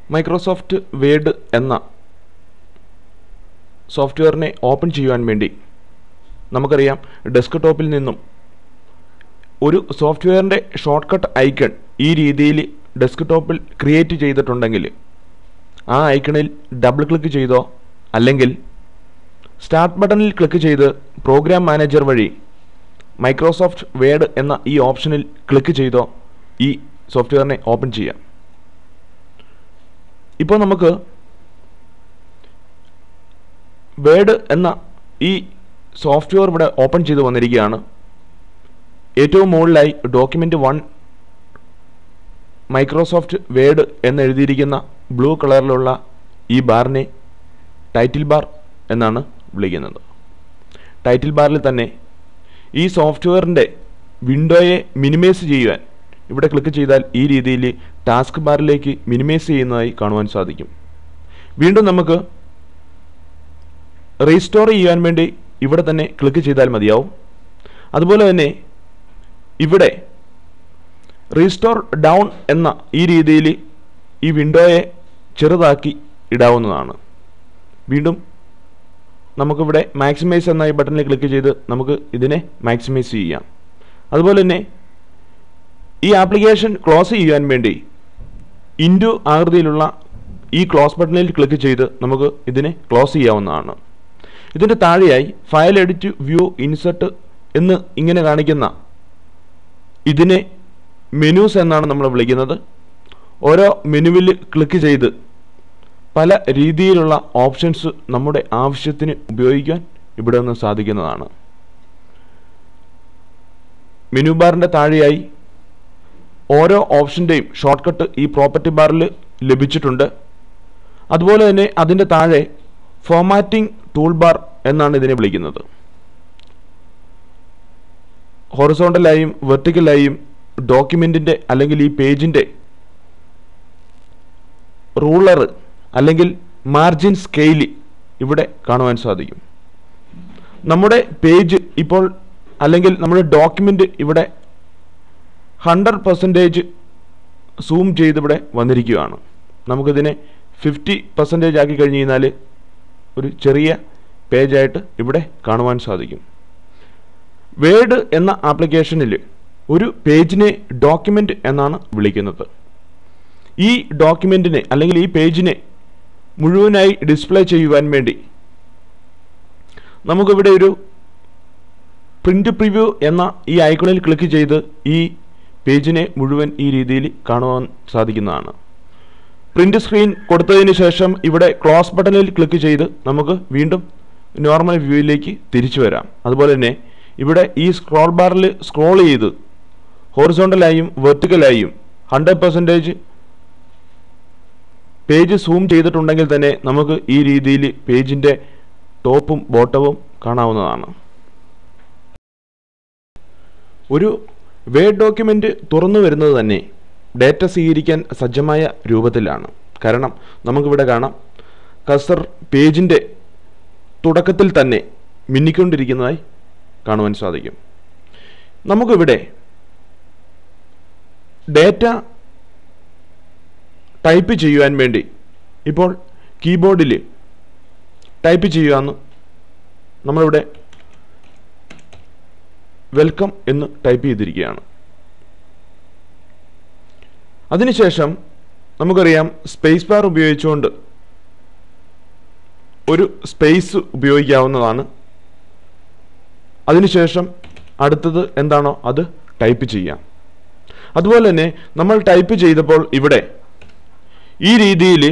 Microsoft Word എന്ന സോഫ്റ്റ്വെയറിനെ open ചെയ്യുവാൻ വേണ്ടി നമുക്കറിയാം ഡെസ്ക്ടോപ്പിൽ നിന്നും ഒരു സോഫ്റ്റ്വെയറിൻ്റെ ഷോർട്ട് കട്ട് ഐക്കൺ ഈ രീതിയിൽ ഡെസ്ക്ടോപ്പിൽ ക്രിയേറ്റ് ചെയ്തിട്ടുണ്ടെങ്കിൽ ആ ഐക്കണിൽ ഡബിൾ ക്ലിക്ക് ചെയ്തോ അല്ലെങ്കിൽ സ്റ്റാർട്ട് ബട്ടണിൽ ക്ലിക്ക് ചെയ്ത് പ്രോഗ്രാം മാനേജർ വഴി മൈക്രോസോഫ്റ്റ് വേഡ് എന്ന ഈ ഓപ്ഷനിൽ ക്ലിക്ക് ചെയ്തോ ഈ സോഫ്റ്റ്വെയറിനെ ഓപ്പൺ ചെയ്യാം ഇപ്പോൾ നമുക്ക് വേഡ് എന്ന ഈ സോഫ്റ്റ്വെയർ ഇവിടെ ഓപ്പൺ ചെയ്ത് വന്നിരിക്കുകയാണ് ഏറ്റവും മുകളിലായി ഡോക്യുമെൻ്റ് വൺ മൈക്രോസോഫ്റ്റ് വേഡ് എന്നെഴുതിയിരിക്കുന്ന ബ്ലൂ കളറിലുള്ള ഈ ബാറിനെ ടൈറ്റിൽ ബാർ എന്നാണ് വിളിക്കുന്നത് ടൈറ്റിൽ ബാറിൽ തന്നെ ഈ സോഫ്റ്റ്വെയറിൻ്റെ വിൻഡോയെ മിനിമൈസ് ചെയ്യുവാൻ ഇവിടെ ക്ലിക്ക് ചെയ്താൽ ഈ രീതിയിൽ ടാസ്ക് ബാറിലേക്ക് മിനിമൈസ് ചെയ്യുന്നതായി കാണുവാൻ സാധിക്കും വീണ്ടും നമുക്ക് റീസ്റ്റോർ ചെയ്യാൻ വേണ്ടി ഇവിടെ തന്നെ ക്ലിക്ക് ചെയ്താൽ മതിയാവും അതുപോലെ തന്നെ ഇവിടെ റീസ്റ്റോർ ഡൗൺ എന്ന ഈ രീതിയിൽ ഈ വിൻഡോയെ ചെറുതാക്കി ഇടാവുന്നതാണ് വീണ്ടും നമുക്കിവിടെ മാക്സിമൈസ് എന്ന ഈ ബട്ടണിൽ ക്ലിക്ക് ചെയ്ത് നമുക്ക് ഇതിനെ മാക്സിമൈസ് ചെയ്യാം അതുപോലെ തന്നെ ഈ ആപ്ലിക്കേഷൻ ക്ലോസ് ചെയ്യാൻ വേണ്ടി ഇൻറ്റു ആകൃതിയിലുള്ള ഈ ക്ലോസ് ബട്ടണിൽ ക്ലിക്ക് ചെയ്ത് നമുക്ക് ഇതിനെ ക്ലോസ് ചെയ്യാവുന്നതാണ് ഇതിൻ്റെ താഴെയായി ഫയൽ എഡിറ്റ് വ്യൂ ഇൻസെർട്ട് എന്ന് ഇങ്ങനെ കാണിക്കുന്ന ഇതിനെ മെനൂസ് എന്നാണ് നമ്മൾ വിളിക്കുന്നത് ഓരോ മെനുവിൽ ക്ലിക്ക് ചെയ്ത് പല രീതിയിലുള്ള ഓപ്ഷൻസ് നമ്മുടെ ആവശ്യത്തിന് ഉപയോഗിക്കാൻ ഇവിടെ നിന്ന് സാധിക്കുന്നതാണ് മെനു ബാറിൻ്റെ താഴെയായി ഓരോ ഓപ്ഷൻ്റെയും ഷോർട്ട് കട്ട് ഈ പ്രോപ്പർട്ടി ബാറിൽ ലഭിച്ചിട്ടുണ്ട് അതുപോലെ തന്നെ അതിൻ്റെ താഴെ ഫോമാറ്റിംഗ് ടൂൾ ബാർ എന്നാണ് ഇതിനെ വിളിക്കുന്നത് ഹൊറിസോണ്ടലായും വെർട്ടിക്കലായും ഡോക്യുമെൻറ്റിൻ്റെ അല്ലെങ്കിൽ ഈ പേജിൻ്റെ റൂളർ അല്ലെങ്കിൽ മാർജിൻ സ്കെയിൽ ഇവിടെ കാണുവാൻ സാധിക്കും നമ്മുടെ പേജ് ഇപ്പോൾ അല്ലെങ്കിൽ നമ്മുടെ ഡോക്യുമെൻ്റ് ഇവിടെ ഹൺഡ്രഡ് പെർസെൻറ്റേജ് സൂം ചെയ്ത് ഇവിടെ വന്നിരിക്കുകയാണ് നമുക്കിതിനെ ഫിഫ്റ്റി പെർസെൻറ്റേജ് ആക്കി കഴിഞ്ഞ് കഴിഞ്ഞാൽ ഒരു ചെറിയ പേജായിട്ട് ഇവിടെ കാണുവാൻ സാധിക്കും വേഡ് എന്ന ആപ്ലിക്കേഷനിൽ ഒരു പേജിനെ ഡോക്യുമെൻ്റ് എന്നാണ് വിളിക്കുന്നത് ഈ ഡോക്യുമെൻറ്റിനെ അല്ലെങ്കിൽ ഈ പേജിനെ മുഴുവനായി ഡിസ്പ്ലേ ചെയ്യുവാൻ വേണ്ടി നമുക്കിവിടെ ഒരു പ്രിൻ്റ് പ്രിവ്യൂ എന്ന ഈ ഐക്കണിൽ ക്ലിക്ക് ചെയ്ത് ഈ പേജിനെ മുഴുവൻ ഈ രീതിയിൽ കാണുവാൻ സാധിക്കുന്നതാണ് പ്രിൻ്റ് സ്ക്രീൻ കൊടുത്തതിന് ശേഷം ഇവിടെ ക്ലോസ് ബട്ടണിൽ ക്ലിക്ക് ചെയ്ത് നമുക്ക് വീണ്ടും നോർമൽ വ്യൂയിലേക്ക് തിരിച്ചു വരാം അതുപോലെ തന്നെ ഇവിടെ ഈ സ്ക്രോൾ ബാറിൽ സ്ക്രോൾ ചെയ്ത് ഹോറിസോണ്ടലായും വെർട്ടിക്കലായും ഹൺഡ്രഡ് പെർസെൻറ്റേജ് പേജ് സൂം ചെയ്തിട്ടുണ്ടെങ്കിൽ തന്നെ നമുക്ക് ഈ രീതിയിൽ പേജിൻ്റെ ടോപ്പും ബോട്ടവും കാണാവുന്നതാണ് ഒരു വേഡ് ഡോക്യുമെൻ്റ് തുറന്നു വരുന്നത് തന്നെ ഡേറ്റ സ്വീകരിക്കാൻ സജ്ജമായ രൂപത്തിലാണ് കാരണം നമുക്കിവിടെ കാണാം കസർ പേജിൻ്റെ തുടക്കത്തിൽ തന്നെ മിന്നിക്കൊണ്ടിരിക്കുന്നതായി കാണുവാൻ സാധിക്കും നമുക്കിവിടെ ഡേറ്റ ടൈപ്പ് ചെയ്യുവാൻ വേണ്ടി ഇപ്പോൾ കീബോർഡിൽ ടൈപ്പ് ചെയ്യുകയെന്ന് നമ്മളിവിടെ വെൽക്കം എന്ന് ടൈപ്പ് ചെയ്തിരിക്കുകയാണ് അതിനുശേഷം നമുക്കറിയാം സ്പേസ് ബാർ ഉപയോഗിച്ചുകൊണ്ട് ഒരു സ്പേസ് ഉപയോഗിക്കാവുന്നതാണ് അതിനുശേഷം അടുത്തത് എന്താണോ അത് ടൈപ്പ് ചെയ്യാം അതുപോലെ തന്നെ നമ്മൾ ടൈപ്പ് ചെയ്തപ്പോൾ ഇവിടെ ഈ രീതിയിൽ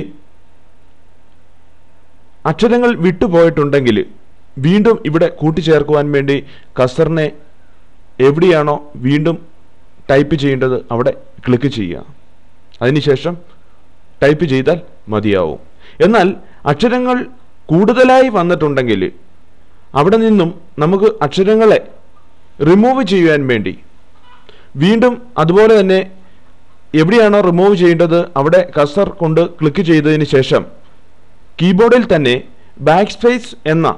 അക്ഷരങ്ങൾ വിട്ടുപോയിട്ടുണ്ടെങ്കിൽ വീണ്ടും ഇവിടെ കൂട്ടിച്ചേർക്കുവാൻ വേണ്ടി കസറിനെ എവിടെയാണോ വീണ്ടും ടൈപ്പ് ചെയ്യേണ്ടത് അവിടെ ക്ലിക്ക് ചെയ്യുക അതിനുശേഷം ടൈപ്പ് ചെയ്താൽ മതിയാവും എന്നാൽ അക്ഷരങ്ങൾ കൂടുതലായി വന്നിട്ടുണ്ടെങ്കിൽ അവിടെ നിന്നും നമുക്ക് അക്ഷരങ്ങളെ റിമൂവ് ചെയ്യുവാൻ വേണ്ടി വീണ്ടും അതുപോലെ തന്നെ എവിടെയാണോ റിമൂവ് ചെയ്യേണ്ടത് അവിടെ കസർ കൊണ്ട് ക്ലിക്ക് ചെയ്തതിന് ശേഷം കീബോർഡിൽ തന്നെ ബാക്ക് സ്പേസ് എന്ന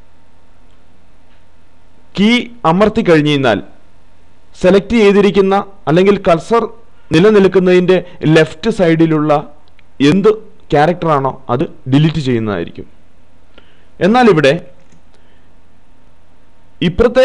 കീ അമർത്തി കഴിഞ്ഞു കഴിഞ്ഞാൽ സെലക്ട് ചെയ്തിരിക്കുന്ന അല്ലെങ്കിൽ കർസർ നിലനിൽക്കുന്നതിൻ്റെ ലെഫ്റ്റ് സൈഡിലുള്ള എന്ത് ക്യാരക്ടറാണോ അത് ഡിലീറ്റ് ചെയ്യുന്നതായിരിക്കും എന്നാൽ ഇവിടെ ഇപ്പുറത്തെ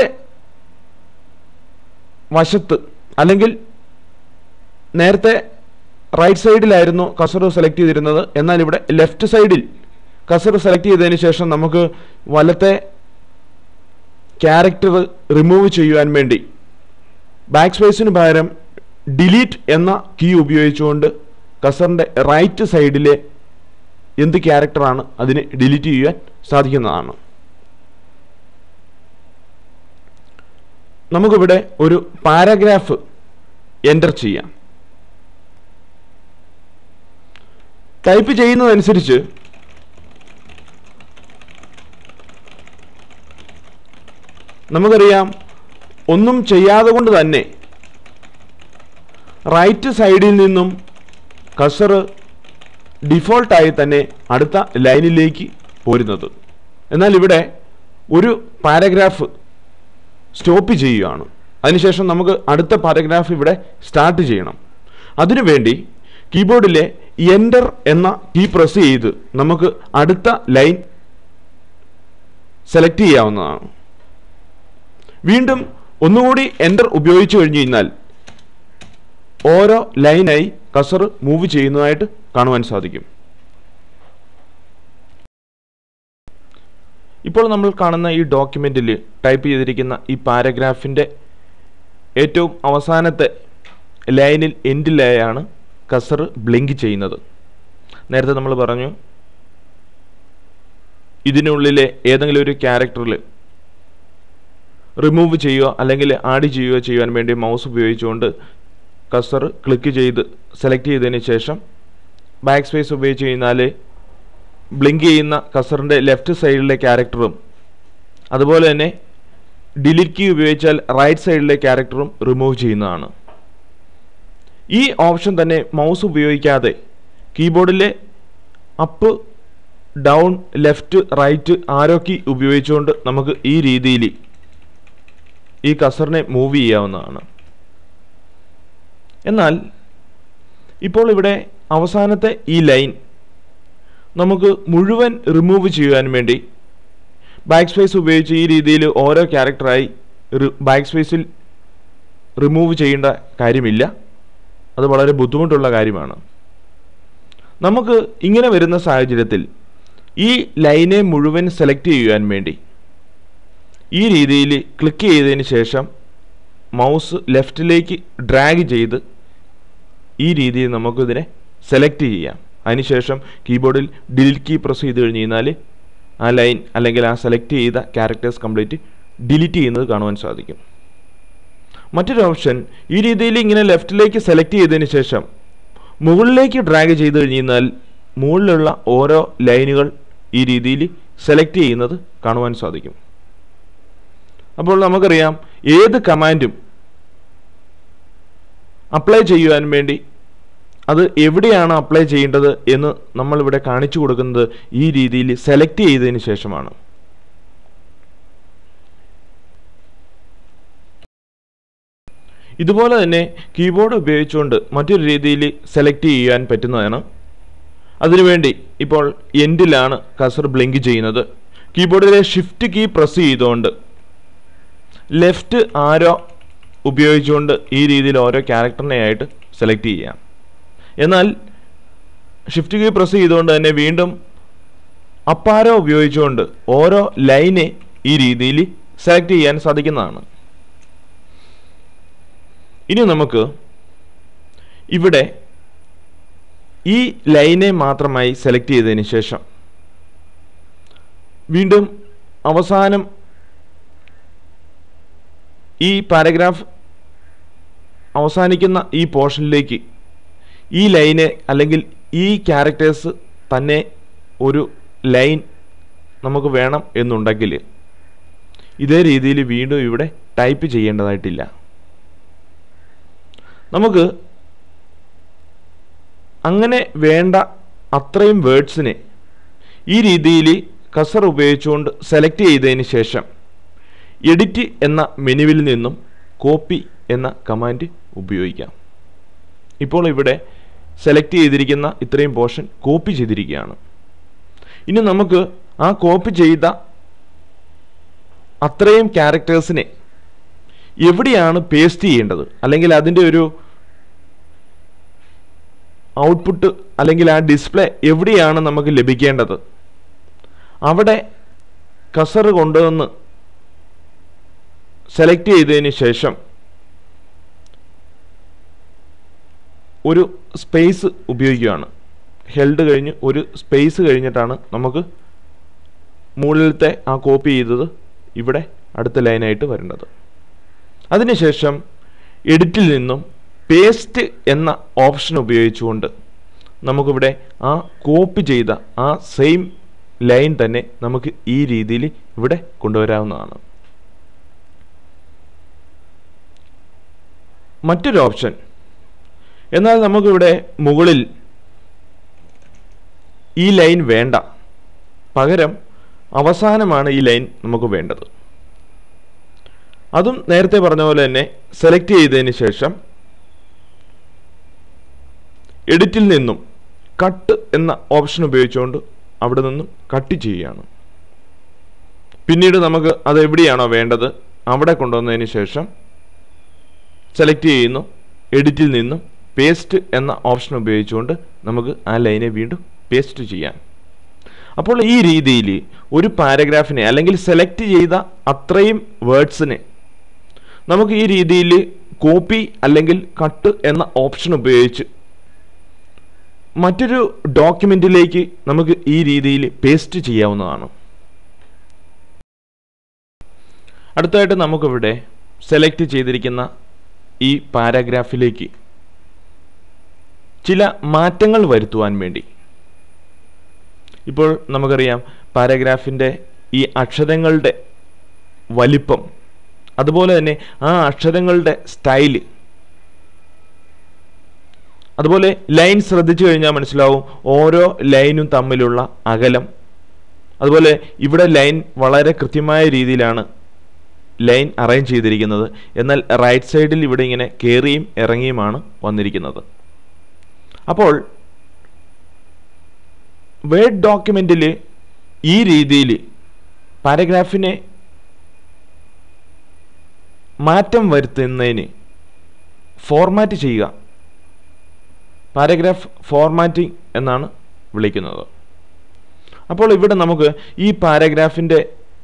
വശത്ത് അല്ലെങ്കിൽ നേരത്തെ റൈറ്റ് സൈഡിലായിരുന്നു കസർ സെലക്ട് ചെയ്തിരുന്നത് എന്നാൽ ഇവിടെ ലെഫ്റ്റ് സൈഡിൽ കസർ സെലക്ട് ചെയ്തതിന് ശേഷം നമുക്ക് വലത്തെ ക്യാരക്ടർ റിമൂവ് ചെയ്യുവാൻ വേണ്ടി ബാക്ക് സ്പേസിന് പകരം ഡിലീറ്റ് എന്ന കീ ഉപയോഗിച്ചുകൊണ്ട് കസറിൻ്റെ റൈറ്റ് സൈഡിലെ എന്ത് ക്യാരക്ടറാണ് അതിനെ ഡിലീറ്റ് ചെയ്യുവാൻ സാധിക്കുന്നതാണ് നമുക്കിവിടെ ഒരു പാരഗ്രാഫ് എൻ്റർ ചെയ്യാം ടൈപ്പ് ചെയ്യുന്നതനുസരിച്ച് നമുക്കറിയാം ഒന്നും ചെയ്യാതെ കൊണ്ട് തന്നെ റൈറ്റ് സൈഡിൽ നിന്നും കസർ ഡിഫോൾട്ടായി തന്നെ അടുത്ത ലൈനിലേക്ക് പോരുന്നത് എന്നാൽ ഇവിടെ ഒരു പാരഗ്രാഫ് സ്റ്റോപ്പ് ചെയ്യുകയാണ് അതിനുശേഷം നമുക്ക് അടുത്ത പാരഗ്രാഫ് ഇവിടെ സ്റ്റാർട്ട് ചെയ്യണം അതിനുവേണ്ടി കീബോർഡിലെ എൻ്റർ എന്ന കീ പ്രസ് ചെയ്ത് നമുക്ക് അടുത്ത ലൈൻ സെലക്ട് ചെയ്യാവുന്നതാണ് വീണ്ടും ഒന്നുകൂടി എൻ്റർ ഉപയോഗിച്ചു കഴിഞ്ഞു കഴിഞ്ഞാൽ ഓരോ ലൈനായി കസർ മൂവ് ചെയ്യുന്നതായിട്ട് കാണുവാൻ സാധിക്കും ഇപ്പോൾ നമ്മൾ കാണുന്ന ഈ ഡോക്യുമെൻറ്റിൽ ടൈപ്പ് ചെയ്തിരിക്കുന്ന ഈ പാരഗ്രാഫിൻ്റെ ഏറ്റവും അവസാനത്തെ ലൈനിൽ എൻഡിലായാണ് കസർ ബ്ലിങ്ക് ചെയ്യുന്നത് നേരത്തെ നമ്മൾ പറഞ്ഞു ഇതിനുള്ളിലെ ഏതെങ്കിലും ഒരു ക്യാരക്ടറിൽ റിമൂവ് ചെയ്യുകയോ അല്ലെങ്കിൽ ആഡ് ചെയ്യുകയോ ചെയ്യുവാൻ വേണ്ടി മൗസ് ഉപയോഗിച്ചുകൊണ്ട് കസർ ക്ലിക്ക് ചെയ്ത് സെലക്ട് ചെയ്തതിന് ശേഷം ബാക്ക് സ്പേസ് ഉപയോഗിച്ച് കഴിഞ്ഞാൽ ബ്ലിങ്ക് ചെയ്യുന്ന കസറിൻ്റെ ലെഫ്റ്റ് സൈഡിലെ ക്യാരക്ടറും അതുപോലെ തന്നെ ഡിലീറ്റ് കീ ഉപയോഗിച്ചാൽ റൈറ്റ് സൈഡിലെ ക്യാരക്ടറും റിമൂവ് ചെയ്യുന്നതാണ് ഈ ഓപ്ഷൻ തന്നെ മൗസ് ഉപയോഗിക്കാതെ കീബോർഡിലെ up down left right arrow key ഉപയോഗിച്ചുകൊണ്ട് നമുക്ക് ഈ രീതിയിൽ ഈ കസറിനെ മൂവ് ചെയ്യാവുന്നതാണ് എന്നാൽ ഇപ്പോൾ ഇവിടെ അവസാനത്തെ ഈ ലൈൻ നമുക്ക് മുഴുവൻ റിമൂവ് ചെയ്യുവാൻ വേണ്ടി ബാക്ക് സ്പേസ് ഉപയോഗിച്ച് ഈ രീതിയിൽ ഓരോ ക്യാരക്ടറായി ബാക്ക് സ്പേസിൽ റിമൂവ് ചെയ്യേണ്ട കാര്യമില്ല അത് വളരെ ബുദ്ധിമുട്ടുള്ള കാര്യമാണ് നമുക്ക് ഇങ്ങനെ വരുന്ന സാഹചര്യത്തിൽ ഈ ലൈനെ മുഴുവൻ സെലക്ട് ചെയ്യുവാൻ വേണ്ടി ഈ രീതിയിൽ ക്ലിക്ക് ചെയ്തതിന് ശേഷം മൗസ് ലെഫ്റ്റിലേക്ക് ഡ്രാഗ് ചെയ്ത് ഈ രീതിയിൽ നമുക്കിതിനെ സെലക്ട് ചെയ്യാം അതിനുശേഷം കീബോർഡിൽ ഡിലീറ്റ് കീ പ്രസ് ചെയ്ത് കഴിഞ്ഞ് കഴിഞ്ഞാൽ ആ ലൈൻ അല്ലെങ്കിൽ ആ സെലക്ട് ചെയ്ത ക്യാരക്ടേഴ്സ് കംപ്ലീറ്റ് ഡിലീറ്റ് ചെയ്യുന്നത് കാണുവാൻ സാധിക്കും മറ്റൊരു ഓപ്ഷൻ ഈ രീതിയിൽ ഇങ്ങനെ ലെഫ്റ്റിലേക്ക് സെലക്ട് ചെയ്തതിന് ശേഷം മുകളിലേക്ക് ഡ്രാഗ് ചെയ്ത് കഴിഞ്ഞ് കഴിഞ്ഞാൽ മുകളിലുള്ള ഓരോ ലൈനുകൾ ഈ രീതിയിൽ സെലക്ട് ചെയ്യുന്നത് കാണുവാൻ സാധിക്കും അപ്പോൾ നമുക്കറിയാം ഏത് കമാൻഡും അപ്ലൈ ചെയ്യുവാൻ വേണ്ടി അത് എവിടെയാണ് അപ്ലൈ ചെയ്യേണ്ടത് എന്ന് നമ്മളിവിടെ കാണിച്ചു കൊടുക്കുന്നത് ഈ രീതിയിൽ സെലക്ട് ചെയ്തതിന് ശേഷമാണ് ഇതുപോലെ തന്നെ കീബോർഡ് ഉപയോഗിച്ചുകൊണ്ട് മറ്റൊരു രീതിയിൽ സെലക്ട് ചെയ്യാൻ പറ്റുന്നതാണ് അതിനുവേണ്ടി ഇപ്പോൾ എൻഡിലാണ് കസർ ബ്ലിങ്ക് ചെയ്യുന്നത് കീബോർഡിലെ ഷിഫ്റ്റ് കീ പ്രസ് ചെയ്തുകൊണ്ട് ലെഫ്റ്റ് ആരോ ഉപയോഗിച്ചുകൊണ്ട് ഈ രീതിയിൽ ഓരോ ക്യാരക്ടറിനെ ആയിട്ട് സെലക്ട് ചെയ്യാം എന്നാൽ ഷിഫ്റ്റ് കീ പ്രസ് ചെയ്തുകൊണ്ട് തന്നെ വീണ്ടും അപ്പാരോ ഉപയോഗിച്ചുകൊണ്ട് ഓരോ ലൈനെ ഈ രീതിയിൽ സെലക്ട് ചെയ്യാൻ സാധിക്കുന്നതാണ് ഇനി നമുക്ക് ഇവിടെ ഈ ലൈനെ മാത്രമായി സെലക്ട് ചെയ്തതിന് ശേഷം വീണ്ടും അവസാനം ഈ പാരഗ്രാഫ് അവസാനിക്കുന്ന ഈ പോർഷനിലേക്ക് ഈ ലൈന് അല്ലെങ്കിൽ ഈ ക്യാരക്ടേഴ്സ് തന്നെ ഒരു ലൈൻ നമുക്ക് വേണം എന്നുണ്ടെങ്കിൽ ഇതേ രീതിയിൽ വീണ്ടും ഇവിടെ ടൈപ്പ് ചെയ്യേണ്ടതായിട്ടില്ല നമുക്ക് അങ്ങനെ വേണ്ട അത്രയും വേർഡ്സിനെ ഈ രീതിയിൽ കസർ ഉപയോഗിച്ചുകൊണ്ട് സെലക്ട് ചെയ്തതിന് ശേഷം എഡിറ്റ് എന്ന മെനുവിൽ നിന്നും കോപ്പി എന്ന കമാൻഡ് ഉപയോഗിക്കാം ഇപ്പോൾ ഇവിടെ സെലക്ട് ചെയ്തിരിക്കുന്ന ഇത്രയും പോർഷൻ കോപ്പി ചെയ്തിരിക്കുകയാണ് ഇനി നമുക്ക് ആ കോപ്പി ചെയ്ത അത്രയും ക്യാരക്ടേഴ്സിനെ എവിടെയാണ് പേസ്റ്റ് ചെയ്യേണ്ടത് അല്ലെങ്കിൽ അതിൻ്റെ ഒരു ഔട്ട്പുട്ട് അല്ലെങ്കിൽ ആ ഡിസ്പ്ലേ എവിടെയാണ് നമുക്ക് ലഭിക്കേണ്ടത് അവിടെ കസർ കൊണ്ടുവന്ന് സെലക്ട് ചെയ്തതിന് ശേഷം ഒരു സ്പേസ് ഉപയോഗിക്കുകയാണ് ഹെൽഡ് കഴിഞ്ഞ് ഒരു സ്പേസ് കഴിഞ്ഞിട്ടാണ് നമുക്ക് മുകളിലത്തെ ആ കോപ്പി ചെയ്തത് ഇവിടെ അടുത്ത ലൈനായിട്ട് വരേണ്ടത് അതിനുശേഷം എഡിറ്റിൽ നിന്നും പേസ്റ്റ് എന്ന ഓപ്ഷൻ ഉപയോഗിച്ചുകൊണ്ട് നമുക്കിവിടെ ആ കോപ്പി ചെയ്ത ആ സെയിം ലൈൻ തന്നെ നമുക്ക് ഈ രീതിയിൽ ഇവിടെ കൊണ്ടുവരാവുന്നതാണ് മറ്റൊരു ഓപ്ഷൻ എന്നാൽ നമുക്കിവിടെ മുകളിൽ ഈ ലൈൻ വേണ്ട പകരം അവസാനമാണ് ഈ ലൈൻ നമുക്ക് വേണ്ടത് അതും നേരത്തെ പറഞ്ഞ പോലെ തന്നെ സെലക്ട് ചെയ്തതിന് ശേഷം എഡിറ്റിൽ നിന്നും കട്ട് എന്ന ഓപ്ഷൻ ഉപയോഗിച്ചുകൊണ്ട് അവിടെ നിന്നും കട്ട് ചെയ്യുകയാണ് പിന്നീട് നമുക്ക് അത് എവിടെയാണോ വേണ്ടത് അവിടെ കൊണ്ടുവന്നതിന് ശേഷം സെലക്ട് ചെയ്യുന്നു എഡിറ്റിൽ നിന്നും പേസ്റ്റ് എന്ന ഓപ്ഷൻ ഉപയോഗിച്ചുകൊണ്ട് നമുക്ക് ആ ലൈനെ വീണ്ടും പേസ്റ്റ് ചെയ്യാം അപ്പോൾ ഈ രീതിയിൽ ഒരു പാരഗ്രാഫിനെ അല്ലെങ്കിൽ സെലക്ട് ചെയ്ത അത്രയും വേർഡ്സിനെ നമുക്ക് ഈ രീതിയിൽ കോപ്പി അല്ലെങ്കിൽ കട്ട് എന്ന ഓപ്ഷൻ ഉപയോഗിച്ച് മറ്റൊരു ഡോക്യുമെൻറ്റിലേക്ക് നമുക്ക് ഈ രീതിയിൽ പേസ്റ്റ് ചെയ്യാവുന്നതാണ് അടുത്തതായിട്ട് നമുക്കിവിടെ സെലക്ട് ചെയ്തിരിക്കുന്ന ഈ പാരാഗ്രാഫിലേക്ക് ചില മാറ്റങ്ങൾ വരുത്തുവാൻ വേണ്ടി ഇപ്പോൾ നമുക്കറിയാം പാരാഗ്രാഫിൻ്റെ ഈ അക്ഷരങ്ങളുടെ വലിപ്പം അതുപോലെ തന്നെ ആ അക്ഷരങ്ങളുടെ സ്റ്റൈല് അതുപോലെ ലൈൻ ശ്രദ്ധിച്ചു കഴിഞ്ഞാൽ മനസ്സിലാവും ഓരോ ലൈനും തമ്മിലുള്ള അകലം അതുപോലെ ഇവിടെ ലൈൻ വളരെ കൃത്യമായ രീതിയിലാണ് ലൈൻ അറേഞ്ച് ചെയ്തിരിക്കുന്നത് എന്നാൽ റൈറ്റ് സൈഡിൽ ഇവിടെ ഇങ്ങനെ കയറിയും ഇറങ്ങിയുമാണ് വന്നിരിക്കുന്നത് അപ്പോൾ വേർഡ് ഡോക്യുമെൻറ്റിൽ ഈ രീതിയിൽ പാരഗ്രാഫിനെ മാറ്റം വരുത്തുന്നതിന് ഫോർമാറ്റ് ചെയ്യുക പാരഗ്രാഫ് ഫോർമാറ്റിംഗ് എന്നാണ് വിളിക്കുന്നത് അപ്പോൾ ഇവിടെ നമുക്ക് ഈ പാരഗ്രാഫിൻ്റെ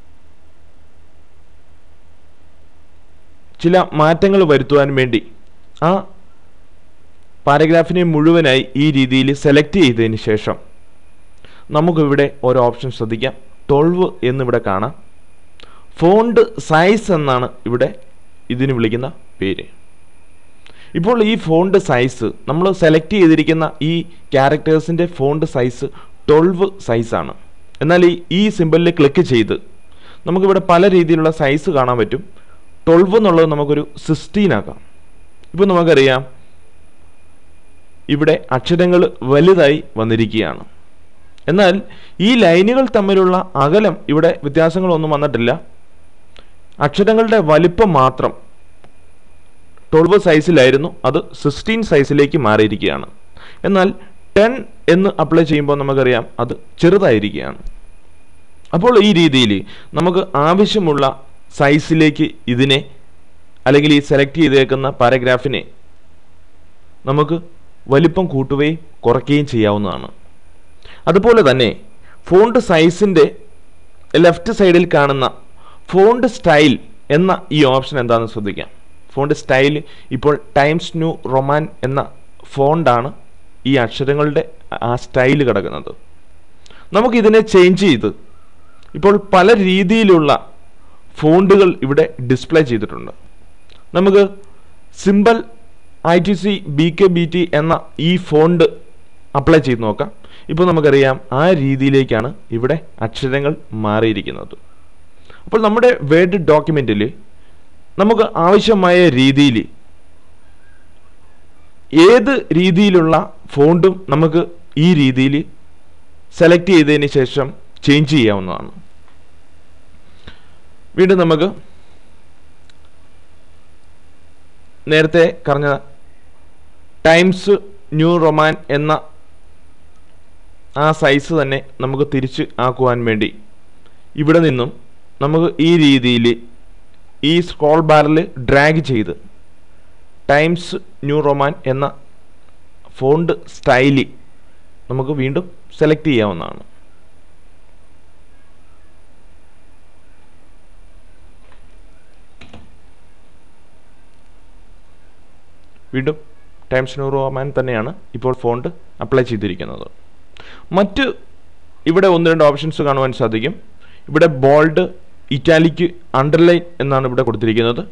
ചില മാറ്റങ്ങൾ വരുത്തുവാൻ വേണ്ടി ആ പാരഗ്രാഫിനെ മുഴുവനായി ഈ രീതിയിൽ സെലക്ട് ചെയ്തതിന് ശേഷം നമുക്കിവിടെ ഓരോ ഓപ്ഷൻ ശ്രദ്ധിക്കാം ട്വൽവ് എന്നിവിടെ കാണാം ഫോണ്ട് സൈസ് എന്നാണ് ഇവിടെ ഇതിന് വിളിക്കുന്ന പേര് ഇപ്പോൾ ഈ ഫോണ്ട് സൈസ് നമ്മൾ സെലക്ട് ചെയ്തിരിക്കുന്ന ഈ ക്യാരക്ടേഴ്സിൻ്റെ ഫോണ്ട് സൈസ് ട്വൽവ് സൈസാണ് എന്നാൽ ഈ ഈ സിമ്പിളിൽ ക്ലിക്ക് ചെയ്ത് നമുക്കിവിടെ പല രീതിയിലുള്ള സൈസ് കാണാൻ പറ്റും ട്വൽവ് എന്നുള്ളത് നമുക്കൊരു സിക്സ്റ്റീൻ ആക്കാം ഇപ്പോൾ നമുക്കറിയാം ഇവിടെ അക്ഷരങ്ങൾ വലുതായി വന്നിരിക്കുകയാണ് എന്നാൽ ഈ ലൈനുകൾ തമ്മിലുള്ള അകലം ഇവിടെ വ്യത്യാസങ്ങളൊന്നും വന്നിട്ടില്ല അക്ഷരങ്ങളുടെ വലിപ്പം മാത്രം ട്വൽവ് സൈസിലായിരുന്നു അത് സിക്സ്റ്റീൻ സൈസിലേക്ക് മാറിയിരിക്കുകയാണ് എന്നാൽ ടെൻ എന്ന് അപ്ലൈ ചെയ്യുമ്പോൾ നമുക്കറിയാം അത് ചെറുതായിരിക്കുകയാണ് അപ്പോൾ ഈ രീതിയിൽ നമുക്ക് ആവശ്യമുള്ള സൈസിലേക്ക് ഇതിനെ അല്ലെങ്കിൽ ഈ സെലക്ട് ചെയ്തേക്കുന്ന പാരഗ്രാഫിനെ നമുക്ക് വലിപ്പം കൂട്ടുകയും കുറയ്ക്കുകയും ചെയ്യാവുന്നതാണ് അതുപോലെ തന്നെ ഫോണ്ട് സൈസിൻ്റെ ലെഫ്റ്റ് സൈഡിൽ കാണുന്ന ഫോണ്ട് സ്റ്റൈൽ എന്ന ഈ ഓപ്ഷൻ എന്താണെന്ന് ശ്രദ്ധിക്കാം ഫോണ്ട് സ്റ്റൈൽ ഇപ്പോൾ ടൈംസ് ന്യൂ റൊമാൻ എന്ന ഫോണ്ടാണ് ഈ അക്ഷരങ്ങളുടെ ആ സ്റ്റൈൽ കിടക്കുന്നത് നമുക്കിതിനെ ചേഞ്ച് ചെയ്ത് ഇപ്പോൾ പല രീതിയിലുള്ള ഫോണ്ടുകൾ ഇവിടെ ഡിസ്പ്ലേ ചെയ്തിട്ടുണ്ട് നമുക്ക് simple I T C B K B T എന്ന ഈ ഫോണ്ട് അപ്ലൈ ചെയ്ത് നോക്കാം ഇപ്പോൾ നമുക്കറിയാം ആ രീതിയിലേക്കാണ് ഇവിടെ അക്ഷരങ്ങൾ മാറിയിരിക്കുന്നത് അപ്പോൾ നമ്മുടെ വേർഡ് ഡോക്യുമെൻറ്റിൽ നമുക്ക് ആവശ്യമായ രീതിയിൽ ഏത് രീതിയിലുള്ള ഫോണ്ടും നമുക്ക് ഈ രീതിയിൽ സെലക്ട് ചെയ്തതിന് ശേഷം ചേഞ്ച് ചെയ്യാവുന്നതാണ് വീണ്ടും നമുക്ക് നേരത്തെ പറഞ്ഞ ടൈംസ് ന്യൂ റൊമാൻ എന്ന ആ സൈസ് തന്നെ നമുക്ക് തിരിച്ച് ആക്കുവാൻ വേണ്ടി ഇവിടെ നിന്നും നമുക്ക് ഈ രീതിയിൽ ഈ സ്ക്രോൾ ബാറിൽ ഡ്രാഗ് ചെയ്ത് ടൈംസ് ന്യൂ റൊമാൻ എന്ന ഫോണ്ട് സ്റ്റൈലി നമുക്ക് വീണ്ടും സെലക്ട് ചെയ്യാവുന്നതാണ് വീണ്ടും ടൈംസ് ന്യൂ റോമാൻ തന്നെയാണ് ഇപ്പോൾ ഫോണ്ട് അപ്ലൈ ചെയ്തിരിക്കുന്നത് മറ്റ് ഇവിടെ ഒന്ന് രണ്ട് ഓപ്ഷൻസ് കാണുവാൻ സാധിക്കും ഇവിടെ ബോൾഡ് ഇറ്റാലിക്ക് അണ്ടർലൈൻ എന്നാണ് ഇവിടെ കൊടുത്തിരിക്കുന്നത്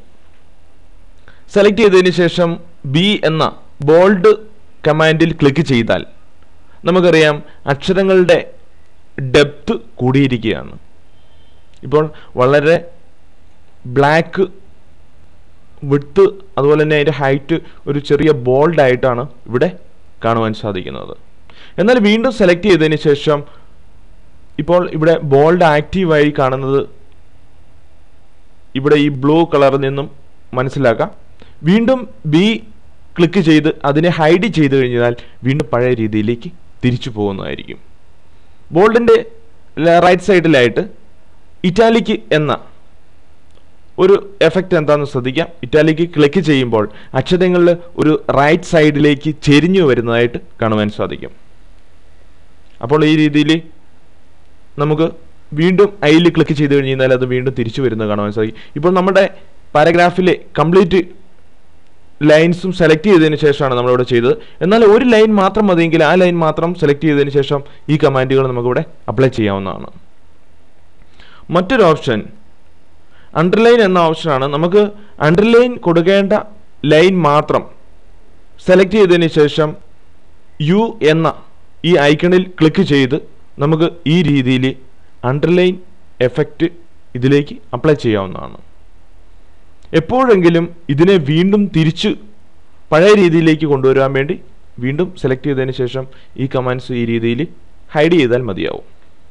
സെലക്ട് ചെയ്തതിന് ശേഷം ബി എന്ന ബോൾഡ് കമാൻഡിൽ ക്ലിക്ക് ചെയ്താൽ നമുക്കറിയാം അക്ഷരങ്ങളുടെ ഡെപ്ത് കൂടിയിരിക്കുകയാണ് ഇപ്പോൾ വളരെ ബ്ലാക്ക് വിട്ത്ത് അതുപോലെ തന്നെ അതിൻ്റെ ഹൈറ്റ് ഒരു ചെറിയ ബോൾഡ് ആയിട്ടാണ് ഇവിടെ കാണുവാൻ സാധിക്കുന്നത് എന്നാൽ വീണ്ടും സെലക്ട് ചെയ്തതിന് ശേഷം ഇപ്പോൾ ഇവിടെ ബോൾഡ് ആക്റ്റീവായി കാണുന്നത് ഇവിടെ ഈ ബ്ലൂ കളറിൽ നിന്നും മനസ്സിലാക്കാം വീണ്ടും ബി ക്ലിക്ക് ചെയ്ത് അതിനെ ഹൈഡ് ചെയ്ത് കഴിഞ്ഞാൽ വീണ്ടും പഴയ രീതിയിലേക്ക് തിരിച്ചു പോകുന്നതായിരിക്കും ബോൾഡിൻ്റെ റൈറ്റ് സൈഡിലായിട്ട് ഇറ്റാലിക്ക് എന്ന ഒരു എഫക്റ്റ് എന്താണെന്ന് ശ്രദ്ധിക്കാം ഇറ്റാലിക്ക് ക്ലിക്ക് ചെയ്യുമ്പോൾ അക്ഷരങ്ങളിൽ ഒരു റൈറ്റ് സൈഡിലേക്ക് ചെരിഞ്ഞു വരുന്നതായിട്ട് കാണുവാൻ സാധിക്കും അപ്പോൾ ഈ രീതിയിൽ നമുക്ക് വീണ്ടും അതിൽ ക്ലിക്ക് ചെയ്ത് കഴിഞ്ഞാൽ അത് വീണ്ടും തിരിച്ചു വരുന്നത് കാണുവാൻ സാധിക്കും ഇപ്പോൾ നമ്മുടെ പാരഗ്രാഫിലെ കംപ്ലീറ്റ് ലൈൻസും സെലക്ട് ചെയ്തതിന് ശേഷമാണ് നമ്മളിവിടെ ചെയ്തത് എന്നാൽ ഒരു ലൈൻ മാത്രം മതിയെങ്കിൽ ആ ലൈൻ മാത്രം സെലക്ട് ചെയ്തതിന് ശേഷം ഈ കമാൻഡുകൾ നമുക്കിവിടെ അപ്ലൈ ചെയ്യാവുന്നതാണ് മറ്റൊരു ഓപ്ഷൻ അണ്ടർലൈൻ എന്ന ഓപ്ഷനാണ് നമുക്ക് അണ്ടർലൈൻ കൊടുക്കേണ്ട ലൈൻ മാത്രം സെലക്ട് ചെയ്തതിന് ശേഷം യു എന്ന ഈ ഐക്കണിൽ ക്ലിക്ക് ചെയ്ത് നമുക്ക് ഈ രീതിയിൽ അണ്ടർലൈൻ എഫക്റ്റ് ഇതിലേക്ക് അപ്ലൈ ചെയ്യാവുന്നതാണ് എപ്പോഴെങ്കിലും ഇതിനെ വീണ്ടും തിരിച്ച് പഴയ രീതിയിലേക്ക് കൊണ്ടുവരാൻ വേണ്ടി വീണ്ടും സെലക്ട് ചെയ്തതിന് ശേഷം ഈ കമാൻഡ്സ് ഈ രീതിയിൽ ഹൈഡ് ചെയ്താൽ മതിയാവും